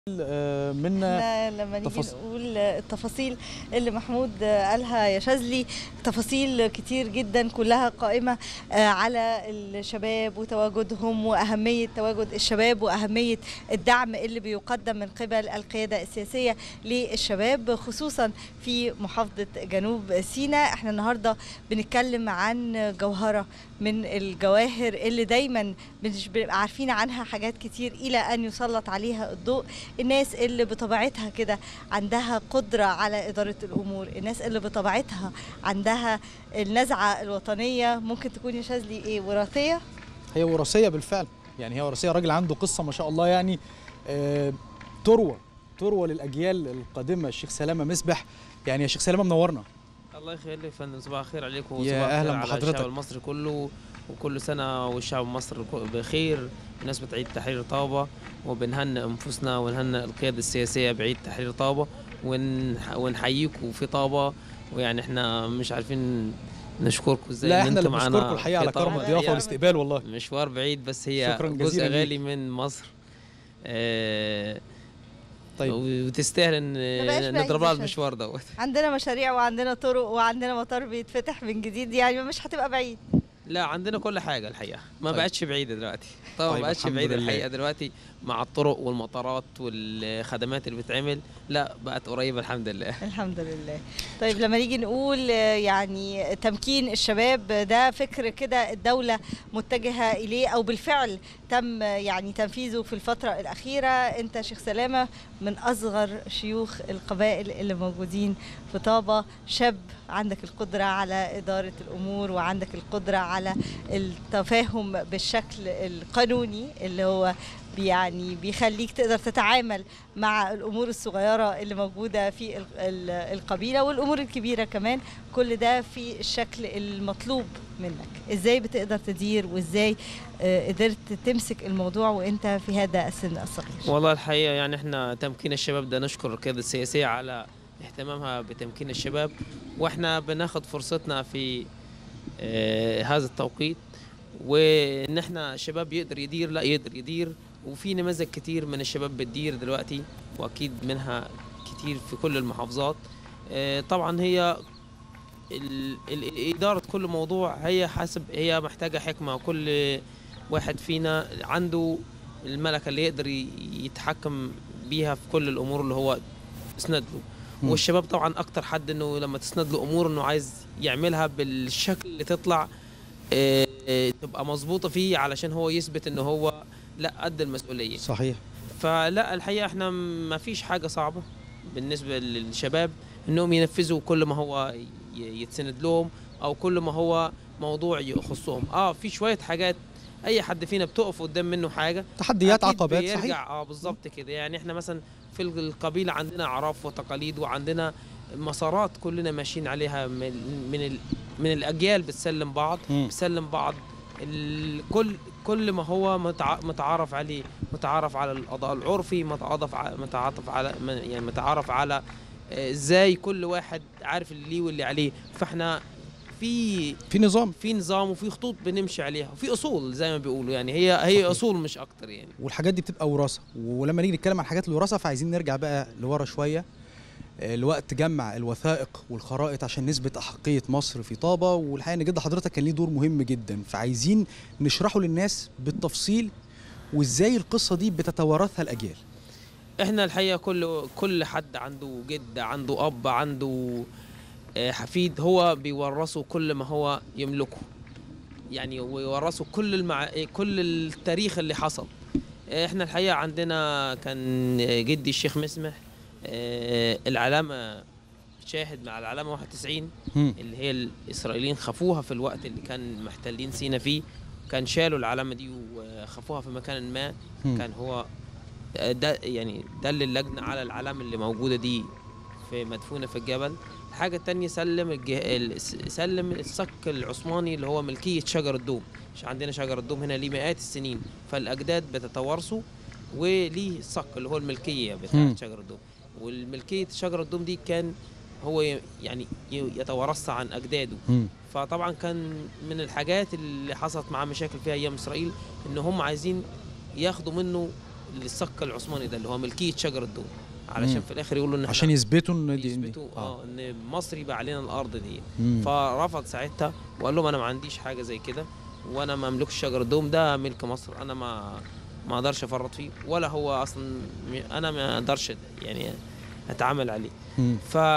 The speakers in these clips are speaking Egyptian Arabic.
آه، منا احنا لما نيجي تفاص- نقول التفاصيل اللي محمود قالها يا شاذلي تفاصيل كتير جدا كلها قائمة آه، على الشباب وتواجدهم وأهمية تواجد الشباب وأهمية الدعم اللي بيقدم من قبل القيادة السياسية للشباب خصوصا في محافظة جنوب سيناء احنا النهاردة بنتكلم عن جوهرة من الجواهر اللي دايما مش بنبقى عارفين عنها حاجات كتير إلى أن يسلط عليها الضوء الناس اللي بطبيعتها كده عندها قدرة على إدارة الأمور الناس اللي بطبيعتها عندها النزعة الوطنية ممكن تكون يا شاذلي إيه وراثية هي وراثيه بالفعل يعني هي وراثيه راجل عنده قصه ما شاء الله يعني آه، تروى تروى للاجيال القادمه الشيخ سلامه مسبح يعني يا شيخ سلامه منورنا الله يخليك يا فندم صباح الخير عليكم يا وصباح أهلاً الخير على بحضرتك. الشعب المصري كله وكل سنة والشعب المصري كو- بخير بمناسبة عيد تحرير طابة وبنهنئ أنفسنا ونهنئ القيادة السياسية بعيد تحرير طابة ونح- ونحييكم في طابة ويعني احنا مش عارفين نشكركم ازاي لا إن احنا اللي انتوا معانا بنشكركم الحقيقه في على كرم طابة. الضيافه هي والاستقبال والله مشوار بعيد بس هي شكراً جزء جزيلاً غالي من مصر آه، طيب وتستاهل ان بقاش بعيد نضرب لها يا شاذلي. المشوار دوت عندنا مشاريع وعندنا طرق وعندنا مطار بيتفتح من جديد يعني مش هتبقى بعيد لا عندنا كل حاجه الحقيقه ما طيب. بقتش بعيده دلوقتي طبعا طيب، ما بقتش الحمد بعيده لله. الحقيقه دلوقتي مع الطرق والمطارات والخدمات اللي بتتعمل لا بقت قريبه الحمد لله الحمد لله طيب لما نيجي نقول آه، يعني تمكين الشباب ده فكر كده الدولة متجهة إليه أو بالفعل تم آه، يعني تنفيذه في الفترة الأخيرة أنت شيخ سلامة من أصغر شيوخ القبائل اللي موجودين في طابة شاب عندك القدرة على إدارة الأمور وعندك القدرة على التفاهم بالشكل القانوني اللي هو يعني بيخليك تقدر تتعامل مع الامور الصغيره اللي موجوده في ال- ال- القبيله والامور الكبيره كمان كل ده في الشكل المطلوب منك ازاي بتقدر تدير وازاي آه، قدرت تمسك الموضوع وانت في هذا السن الصغير والله الحقيقه يعني احنا تمكين الشباب ده نشكر القياده السياسيه على اهتمامها بتمكين الشباب واحنا بناخد فرصتنا في آه، هذا التوقيت وان احنا شباب يقدر يدير لا يقدر يدير وفي نماذج كتير من الشباب بتدير دلوقتي واكيد منها كتير في كل المحافظات آه، طبعا هي ال- ال- إدارة كل موضوع هي حسب هي محتاجة حكمة وكل واحد فينا عنده الملكة اللي يقدر ي- يتحكم بيها في كل الأمور اللي هو اسند له مم. والشباب طبعا أكتر حد إنه لما تسند له أمور إنه عايز يعملها بالشكل اللي تطلع آه، آه، تبقى مظبوطة فيه علشان هو يثبت إنه هو لا قد المسؤولية صحيح فلا الحقيقه احنا ما فيش حاجه صعبه بالنسبه للشباب انهم ينفذوا كل ما هو ي- يتسند لهم او كل ما هو موضوع يخصهم اه في شويه حاجات اي حد فينا بتقف قدام منه حاجه تحديات أكيد عقبات بيرجع صحيح اه بالظبط كده يعني احنا مثلا في القبيله عندنا اعراف وتقاليد وعندنا مسارات كلنا ماشيين عليها من من ال- من الاجيال بتسلم بعض مم. بتسلم بعض ال- كل كل ما هو متع- متعارف عليه متعارف على القضاء العرفي متعاطف ع- متعاطف على م- يعني متعارف على آه، ازاي كل واحد عارف اللي ليه واللي عليه فاحنا في في نظام في نظام وفي خطوط بنمشي عليها وفي اصول زي ما بيقولوا يعني هي هي صحيح. اصول مش اكتر يعني والحاجات دي بتبقى وراثه ولما نيجي نتكلم عن حاجات الوراثه فعايزين نرجع بقى لورا شويه آه، لوقت جمع الوثائق والخرائط عشان نثبت احقيه مصر في طابه والحقيقه ان جد حضرتك كان ليه دور مهم جدا فعايزين نشرحه للناس بالتفصيل وازاي القصه دي بتتوارثها الاجيال احنا الحقيقه كل كل حد عنده جد عنده اب عنده آه، حفيد هو بيورثه كل ما هو يملكه يعني ويورثه كل المع... كل التاريخ اللي حصل آه، احنا الحقيقه عندنا كان جدي الشيخ مسمح آه، العلامه شاهد مع العلامه 91 مم. اللي هي الاسرائيليين خافوها في الوقت اللي كان محتلين سينا فيه كان شالوا العلامه دي وخافوها في مكان ما مم. كان هو ده يعني دل اللجنه على العلامه اللي موجوده دي في مدفونه في الجبل الحاجه التانية سلم الجه... ال- س- سلم الصك العثماني اللي هو ملكيه شجر الدوم مش عندنا شجر الدوم هنا ليه مئات السنين فالاجداد بتتوارثه وليه الصك اللي هو الملكيه مم. بتاعت شجر الدوم والملكيه شجر الدوم دي كان هو ي- يعني ي- يتوارثها عن اجداده مم. فطبعا كان من الحاجات اللي حصلت معاه مشاكل فيها ايام اسرائيل ان هم عايزين ياخدوا منه للصك العثماني ده اللي هو ملكيه شجر الدوم علشان مم. في الاخر يقولوا ان عشان إحنا- يثبتوا ان دي يثبتوا اه اه ان مصر يبقى علينا الارض دي مم. فرفض ساعتها وقال لهم انا ما عنديش حاجه زي كده وانا ما املكش شجر الدوم ده ملك مصر انا ما ما اقدرش افرط فيه ولا هو اصلا م- انا ما اقدرش يعني اتعامل عليه مم.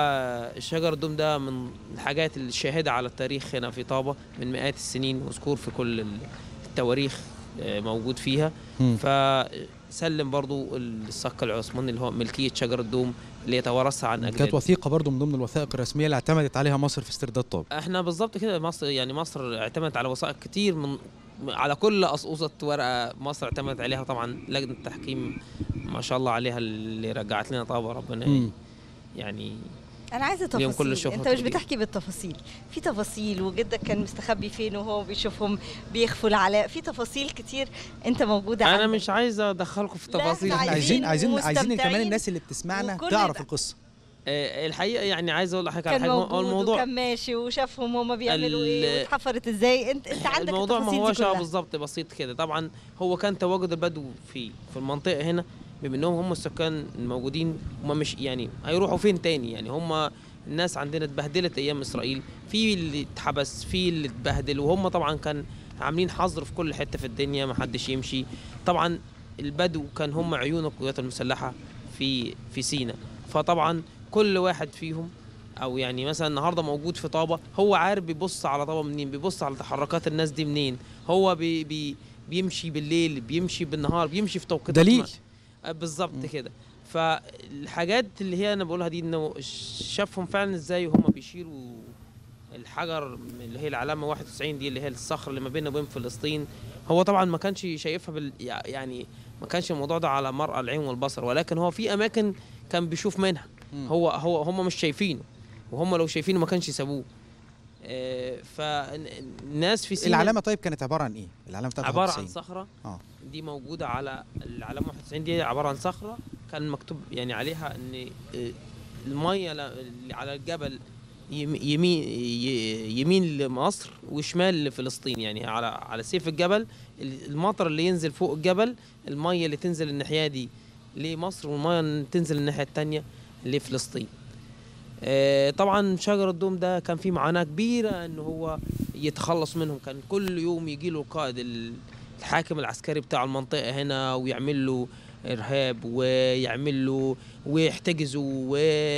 فشجر الدوم ده من الحاجات اللي شاهدة على التاريخ هنا في طابة من مئات السنين مذكور في كل ال- التواريخ آه، موجود فيها مم. فسلم برضو الصك العثماني اللي هو ملكية شجر الدوم اللي يتوارثها عن كانت أجداده وثيقه برضو من ضمن الوثائق الرسميه اللي اعتمدت عليها مصر في استرداد طابا احنا بالظبط كده مصر يعني مصر اعتمدت على وثائق كتير من على كل قصقوصة ورقة مصر اعتمدت عليها طبعا لجنة التحكيم ما شاء الله عليها اللي رجعت لنا طابة ربنا مم. يعني انا عايزه اليوم كل تفاصيل الشهرة انت مش تقريبا. بتحكي بالتفاصيل في تفاصيل وجدك كان مستخبي فين وهو بيشوفهم بيخفوا العلاء في تفاصيل كتير انت موجوده انا عندك. مش عايز ادخلكم في لا، تفاصيل إحنا احنا عايزين عايزين عايزين عايزين كمان ومستمتعين الناس اللي بتسمعنا وكل تعرف ده. القصه آه، الحقيقه يعني عايز اقول لحضرتك على كان حاجه هو موجود الموضوع وكان ماشي وشافهم هما بيعملوا ال- ايه واتحفرت ازاي انت انت عندك الموضوع ما التفاصيل دي هوش كلها. بالظبط بسيط كده طبعا هو كان تواجد البدو في في المنطقه هنا بما انهم هم السكان الموجودين هم مش يعني هيروحوا فين تاني يعني هم الناس عندنا اتبهدلت ايام اسرائيل في اللي اتحبس في اللي اتبهدل وهم طبعا كان عاملين حظر في كل حته في الدنيا ما حدش يمشي طبعا البدو كان هم عيون القوات المسلحه في في سينا فطبعا كل واحد فيهم او يعني مثلا النهارده موجود في طابه هو عارف بيبص على طابه منين بيبص على تحركات الناس دي منين هو بي بي بيمشي بالليل بيمشي بالنهار بيمشي في توقيتات دليل ما- آه، بالظبط كده فالحاجات اللي هي انا بقولها دي انه شافهم فعلا ازاي وهم بيشيلوا الحجر من اللي هي العلامه 91 دي اللي هي الصخر اللي ما بيننا وبين فلسطين هو طبعا ما كانش شايفها بال يعني ما كانش الموضوع ده على مرأى العين والبصر ولكن هو في اماكن كان بيشوف منها مم. هو هو هم مش شايفينه وهم لو شايفينه ما كانش سابوه آه، فالناس في سينا العلامه طيب كانت عباره عن ايه العلامه بتاعت عباره عن 91. صخره اه دي موجوده على العلامه 91 دي عباره عن صخره كان مكتوب يعني عليها ان آه، الميه ل- اللي على الجبل يم- يمين ي- يمين لمصر وشمال لفلسطين يعني على على سيف الجبل ال- المطر اللي ينزل فوق الجبل الميه اللي تنزل الناحيه دي لمصر والميه اللي تنزل الناحيه التانية لفلسطين آه، طبعا شجر الدوم ده كان فيه معاناه كبيره ان هو يتخلص منهم كان كل يوم يجي له القائد ال- الحاكم العسكري بتاع المنطقه هنا ويعمل له ارهاب ويعمل له ويحتجزه و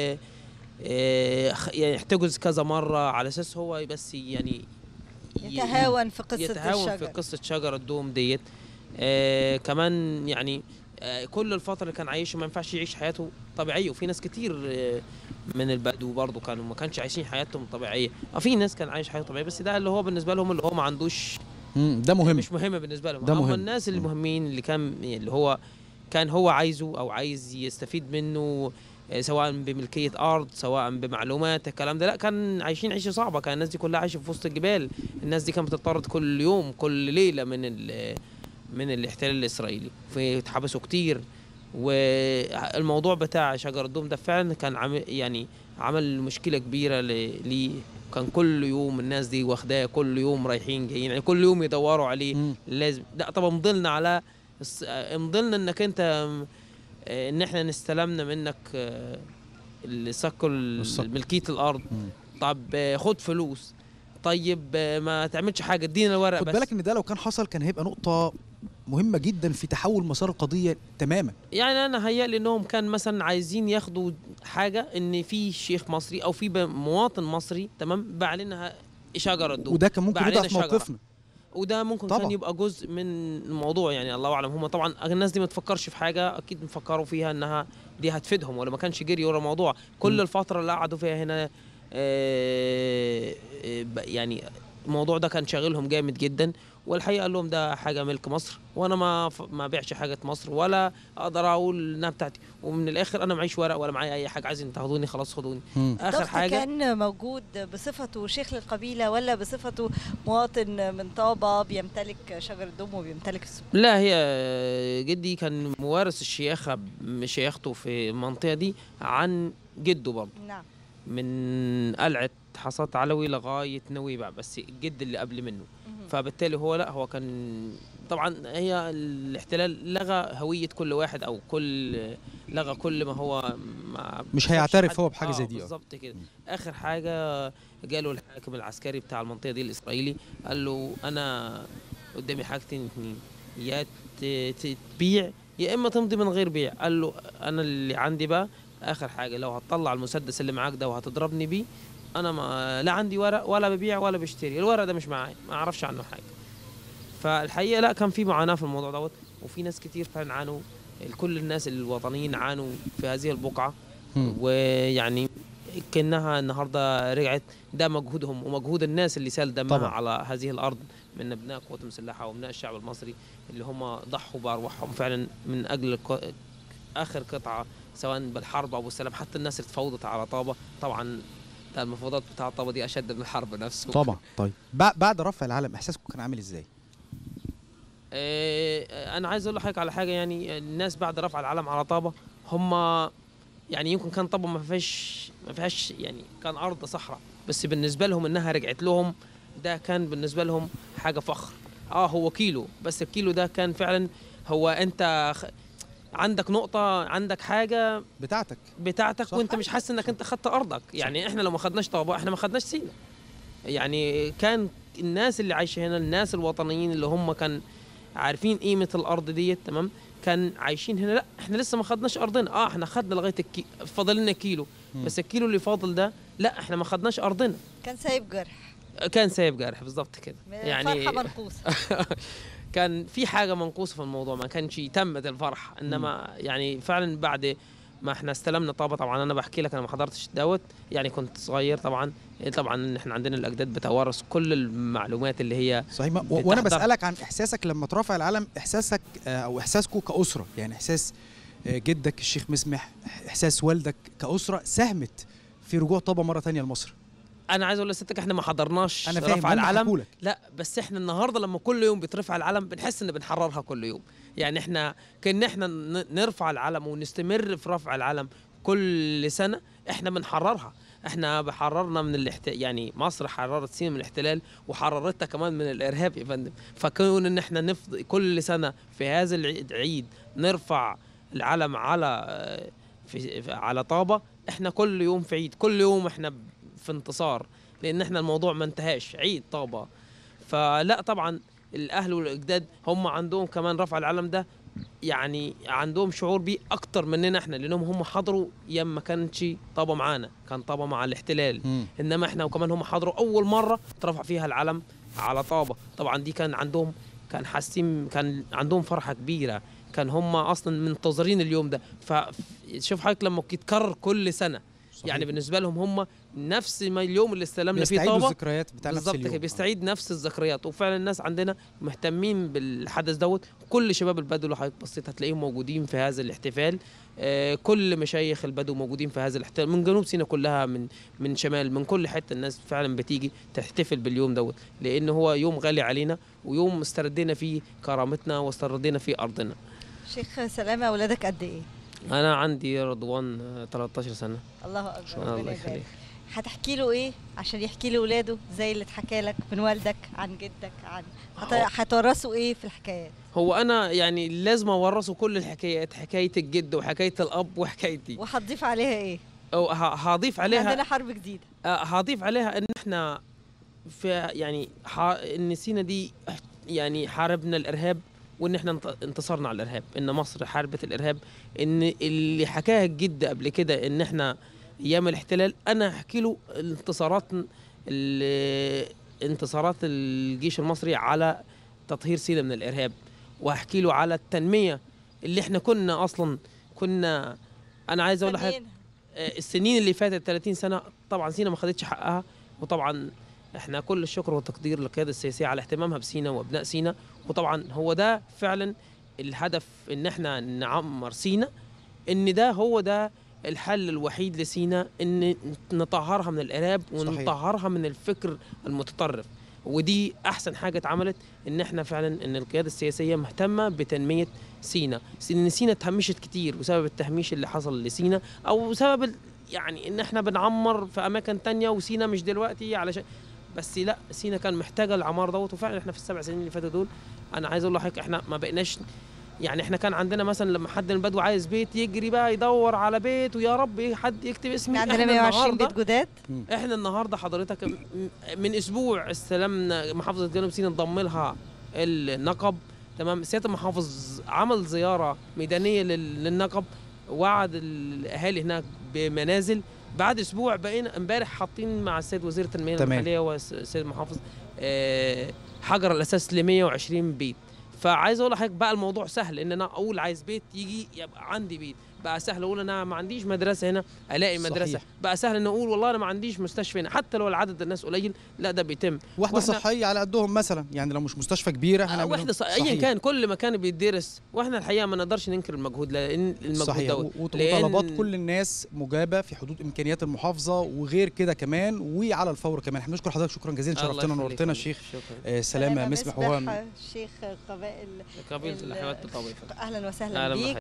آه، خ- يعني يحتجز كذا مره على اساس هو بس يعني ي- يتهاون في قصه يتهاون الشجر في قصه شجر الدوم ديت آه كمان يعني آه كل الفتره اللي كان عايشها ما ينفعش يعيش حياته طبيعيه وفي ناس كتير آه من البدو برضه كانوا ما كانش عايشين حياتهم طبيعيه اه في ناس كان عايش حياته طبيعيه بس ده اللي هو بالنسبه لهم اللي هو ما عندوش مم. ده مهم مش مهم بالنسبه لهم ده اما مهم. الناس مم. المهمين اللي كان اللي هو كان هو عايزه او عايز يستفيد منه آه، سواء بملكيه ارض سواء بمعلومات الكلام ده لا كان عايشين عيشه صعبه كان الناس دي كلها عايشه في وسط الجبال الناس دي كانت بتطرد كل يوم كل ليله من ال من الاحتلال الاسرائيلي فاتحبسوا كتير والموضوع بتاع شجر الدوم ده فعلا كان عامل يعني عمل مشكله كبيره ل- ليه كان كل يوم الناس دي واخداه كل يوم رايحين جايين يعني كل يوم يدوروا عليه مم. لازم لا طبعا مضلنا على الس- آه، مضلنا انك انت م- آه، ان احنا نستلمنا منك آه، الصك ال- الصك. ملكيه الارض مم. طب آه، خد فلوس طيب آه، ما تعملش حاجه ادينا الورق خد بس بالك ان ده لو كان حصل كان هيبقى نقطه مهمه جدا في تحول مسار القضيه تماما يعني انا هيألي انهم كان مثلا عايزين ياخدوا حاجه ان في شيخ مصري او في ب- مواطن مصري تمام باع لنا شجره الدوم وده كان ممكن بقى يضعف علينا شجرة. موقفنا وده ممكن طبعا. كان يبقى جزء من الموضوع يعني الله اعلم هم طبعا الناس دي ما تفكرش في حاجه اكيد مفكروا فيها انها دي هتفيدهم ولا ما كانش جري ورا الموضوع كل مم. الفتره اللي قعدوا فيها هنا آه، آه، ب- يعني الموضوع ده كان شاغلهم جامد جدا والحقيقه قال لهم ده حاجه ملك مصر وانا ما ف- ما بيعش حاجه مصر ولا اقدر اقول انها بتاعتي ومن الاخر انا معيش ورق ولا معايا اي حاجه عايزين تاخدوني خلاص خدوني مم. اخر ضغط حاجه كان موجود بصفته شيخ للقبيله ولا بصفته مواطن من طابه بيمتلك شجر الدوم وبيمتلك السوق لا هي جدي كان موارث الشياخة شياخته في المنطقة دي عن جده برضه نعم من قلعة حصاد علوي لغاية نويبع بس الجد اللي قبل منه مهم. فبالتالي هو لا هو كان طبعا هي الاحتلال لغى هويه كل واحد او كل لغى كل ما هو ما مش سابش هيعترف حد- هو بحاجة آه زي دي، آه. بالظبط كده اخر حاجه جاله الحاكم العسكري بتاع المنطقه دي الاسرائيلي قال له انا قدامي حاجتين اتنين يا ت- ت- تبيع يا اما تمضي من غير بيع قال له انا اللي عندي بقى اخر حاجه لو هتطلع المسدس اللي معاك ده وهتضربني بيه انا ما لا عندي ورق ولا ببيع ولا بشتري الورق ده مش معايا ما اعرفش عنه حاجه فالحقيقه لا كان في معاناه في الموضوع دوت وفي ناس كتير فعلا عانوا كل الناس الوطنيين عانوا في هذه البقعه مم. ويعني كانها النهارده رجعت ده مجهودهم ومجهود الناس اللي سال دمها طبعا. على هذه الارض من ابناء القوات المسلحه وابناء الشعب المصري اللي هم ضحوا بارواحهم فعلا من اجل الق- اخر قطعه سواء بالحرب او بالسلام حتى الناس اللي اتفاوضت على طابه طبعا ده المفاوضات بتاع طابه دي اشد من الحرب نفسه طبعا طيب بع- بعد رفع العلم احساسكم كان عامل ازاي آه، انا عايز اقول لحضرتك على حاجه يعني الناس بعد رفع العلم على طابه هم يعني يمكن كان طابه ما فيهاش ما فيهاش يعني كان ارض صحراء بس بالنسبه لهم انها رجعت لهم ده كان بالنسبه لهم حاجه فخر اه هو كيلو بس الكيلو ده كان فعلا هو انت خ... عندك نقطه عندك حاجه بتاعتك بتاعتك صح. وانت مش حاسس انك انت خدت ارضك يعني احنا لو ما خدناش طابه احنا ما خدناش سينا يعني كان الناس اللي عايشه هنا الناس الوطنيين اللي هم كان عارفين قيمه الارض ديت تمام كان عايشين هنا لا احنا لسه ما خدناش ارضنا اه احنا خدنا لغايه الكي... فاضل لنا كيلو مم. بس الكيلو اللي فاضل ده لا احنا ما خدناش ارضنا كان سايب جرح كان سايب جرح بالظبط كده يعني فرحه منقوصه كان في حاجه منقوصه في الموضوع ما كانش تمت الفرح انما يعني فعلا بعد ما احنا استلمنا طابه طبعا انا بحكي لك انا ما حضرتش دوت يعني كنت صغير طبعا طبعا احنا عندنا الاجداد بتوارث كل المعلومات اللي هي صحيح ما و- وانا بتحضر. بسالك عن احساسك لما ترفع العلم احساسك آه، او احساسكم كاسره يعني احساس آه، جدك الشيخ مسمح احساس والدك كاسره ساهمت في رجوع طابه مره تانية لمصر انا عايز اقول لستك احنا ما حضرناش انا فاهم رفع هم العلم حكولك. لا بس احنا النهارده لما كل يوم بيترفع العلم بنحس ان بنحررها كل يوم يعني احنا كان احنا ن- نرفع العلم ونستمر في رفع العلم كل سنه احنا بنحررها احنا بحررنا من الاحت... يعني مصر حررت سينا من الاحتلال وحررتها كمان من الارهاب يا فندم فكون ان احنا نفض كل سنه في هذا العيد عيد نرفع العلم على في في- على طابه احنا كل يوم في عيد كل يوم احنا ب- في انتصار لان احنا الموضوع ما انتهاش عيد طابه فلا طبعا الاهل والاجداد هم عندهم كمان رفع العلم ده يعني عندهم شعور بيه اكتر مننا احنا لانهم هم حضروا ايام ما كانش طابه معانا كان طابه مع الاحتلال مم. انما احنا وكمان هم حضروا اول مره اترفع فيها العلم على طابه طبعا دي كان عندهم كان حاسين كان عندهم فرحه كبيره كان هم اصلا منتظرين اليوم ده فشوف حضرتك لما يتكرر كل سنه صحيح. يعني بالنسبه لهم هم نفس ما اليوم اللي استلمنا فيه بيستعيدوا طابه الذكريات بتاع نفس بالظبط اليوم كده بيستعيد نفس الذكريات وفعلا الناس عندنا مهتمين بالحدث دوت كل شباب البدو اللي حضرتك بصيت هتلاقيهم موجودين في هذا الاحتفال آه، كل مشايخ البدو موجودين في هذا الاحتفال من جنوب سيناء كلها من من شمال من كل حته الناس فعلا بتيجي تحتفل باليوم دوت لان هو يوم غالي علينا ويوم استردينا فيه كرامتنا واستردينا فيه ارضنا شيخ سلامه اولادك قد ايه انا عندي رضوان آه، 13 سنه الله اكبر الله ربنا يخليك يبارك هتحكي له ايه عشان يحكي لاولاده زي اللي اتحكى لك من والدك عن جدك عن هت- هو- هتورثوا ايه في الحكايات هو انا يعني لازم اورثه كل الحكايات حكايه الجد وحكايه الاب وحكايتي وهتضيف عليها ايه أو ه- هضيف إحنا عليها عندنا حرب جديده آه، هضيف عليها ان احنا في يعني ح... ان سينا دي يعني حاربنا الارهاب وان احنا انت- انتصرنا على الارهاب ان مصر حاربت الارهاب ان اللي حكاها الجد قبل كده ان احنا ايام الاحتلال انا احكي له الانتصارات ال- انتصارات الجيش المصري على تطهير سينا من الارهاب واحكي له على التنميه اللي احنا كنا اصلا كنا انا عايز اقول لحضرتك فنينها. آه، السنين اللي فاتت 30 سنه طبعا سينا ما خدتش حقها وطبعا احنا كل الشكر والتقدير للقياده السياسيه على اهتمامها بسينا وابناء سينا وطبعا هو ده فعلا الهدف ان احنا نعمر سينا ان ده هو ده الحل الوحيد لسينا ان نطهرها من الارهاب صحيح. ونطهرها من الفكر المتطرف ودي احسن حاجه اتعملت ان احنا فعلا ان القياده السياسيه مهتمه بتنميه سينا ان سينا اتهمشت كتير وسبب التهميش اللي حصل لسينا او سبب ال- يعني ان احنا بنعمر في اماكن تانية وسينا مش دلوقتي علشان بس لا سينا كان محتاجه العمار دوت وفعلا احنا في السبع سنين اللي فاتوا دول انا عايز اقول لحضرتك احنا ما بقيناش يعني احنا كان عندنا مثلا لما حد من البدو عايز بيت يجري بقى يدور على بيت ويا رب حد يكتب اسمي عندنا إحنا 120 النهاردة- بيت جداد احنا النهارده حضرتك م- من اسبوع استلمنا محافظه جنوب سيناء انضم لها النقب تمام سياده المحافظ عمل زياره ميدانيه لل- للنقب وعد الاهالي هناك بمنازل بعد اسبوع بقينا امبارح حاطين مع السيد وزير التنميه تمام. المحليه والسيد المحافظ آه، حجر الاساس ل 120 بيت فعايز اقول لحضرتك بقى الموضوع سهل ان انا اقول عايز بيت يجي يبقى عندي بيت بقى سهل اقول انا ما عنديش مدرسه هنا الاقي مدرسه صحيح. بقى سهل ان اقول والله انا ما عنديش مستشفى هنا حتى لو العدد الناس قليل لا ده بيتم واحده وإحنا- صحيه على قدهم مثلا يعني لو مش مستشفى كبيره آه، هنعمل واحده ص... ايا كان كل مكان بيدرس واحنا الحقيقه ما نقدرش ننكر المجهود لان المجهود صحيح دوت و- وط- لأن- وطلبات كل الناس مجابه في حدود امكانيات المحافظه وغير كده كمان وعلى الفور كمان احنا بنشكر حضرتك شكرا جزيلا الله شرفتنا يخليك ونورتنا يا الشيخ فندم. شكرا آه، سلامه مسمح وهو شيخ قبائل قبيله ال- الحيوانات الطبيعيه اهلا وسهلا أهلا بيك